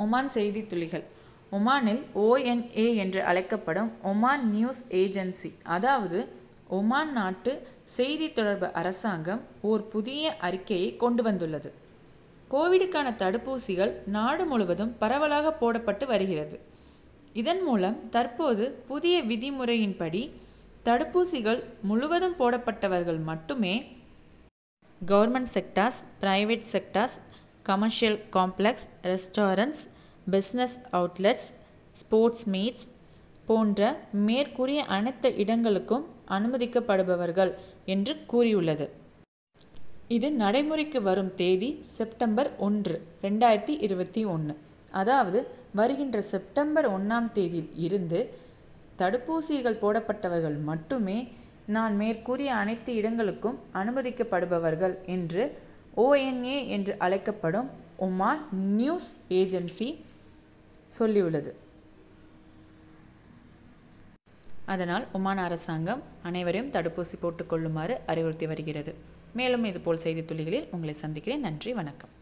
Oman செய்தி துளிகள் ஒமானில் ONA என்று அழைக்கப்படும் ஒமான் நியூஸ் ஏஜென்சி அதாவது ஒமான் நாட்டு செய்தி தொடர்பு அரசாங்கம் ஓர் புதிய அறிக்கையை கொண்டு வந்துள்ளது கோவிடுக்கான தடுப்பூசிகள் நாடு முழுவதும் பரவலாக போடப்பட்டு வருகிறது இதன் மூலம் தற்போது புதிய விதிமுறையின்படி தடுப்பூசிகள் முழுவதும் போடப்பட்டவர்கள் மட்டுமே government sectors private sectors commercial complex restaurants business outlets sports meets போன்ற மேற்கூறிய அனைத்து இடங்களுக்கும் அனுமதிக்கப்படுபவர்கள் என்று கூறியுள்ளது இது நடைமுறைக்கு வரும் தேதி செப்டம்பர் ஒன்று ரெண்டாயிரத்தி இருபத்தி ஒன்று அதாவது வருகின்ற செப்டம்பர் ஒன்றாம் தேதியில் இருந்து தடுப்பூசிகள் போடப்பட்டவர்கள் மட்டுமே நான் மேற்கூறிய அனைத்து இடங்களுக்கும் அனுமதிக்கப்படுபவர்கள் என்று ஓஎன்ஏ என்று அழைக்கப்படும் ஒமான் நியூஸ் ஏஜென்சி சொல்லியுள்ளது அதனால் ஒமான் அரசாங்கம் அனைவரையும் தடுப்பூசி போட்டுக்கொள்ளுமாறு அறிவுறுத்தி வருகிறது மேலும் இதுபோல் செய்தி துளிகளில் உங்களை சந்திக்கிறேன் நன்றி வணக்கம்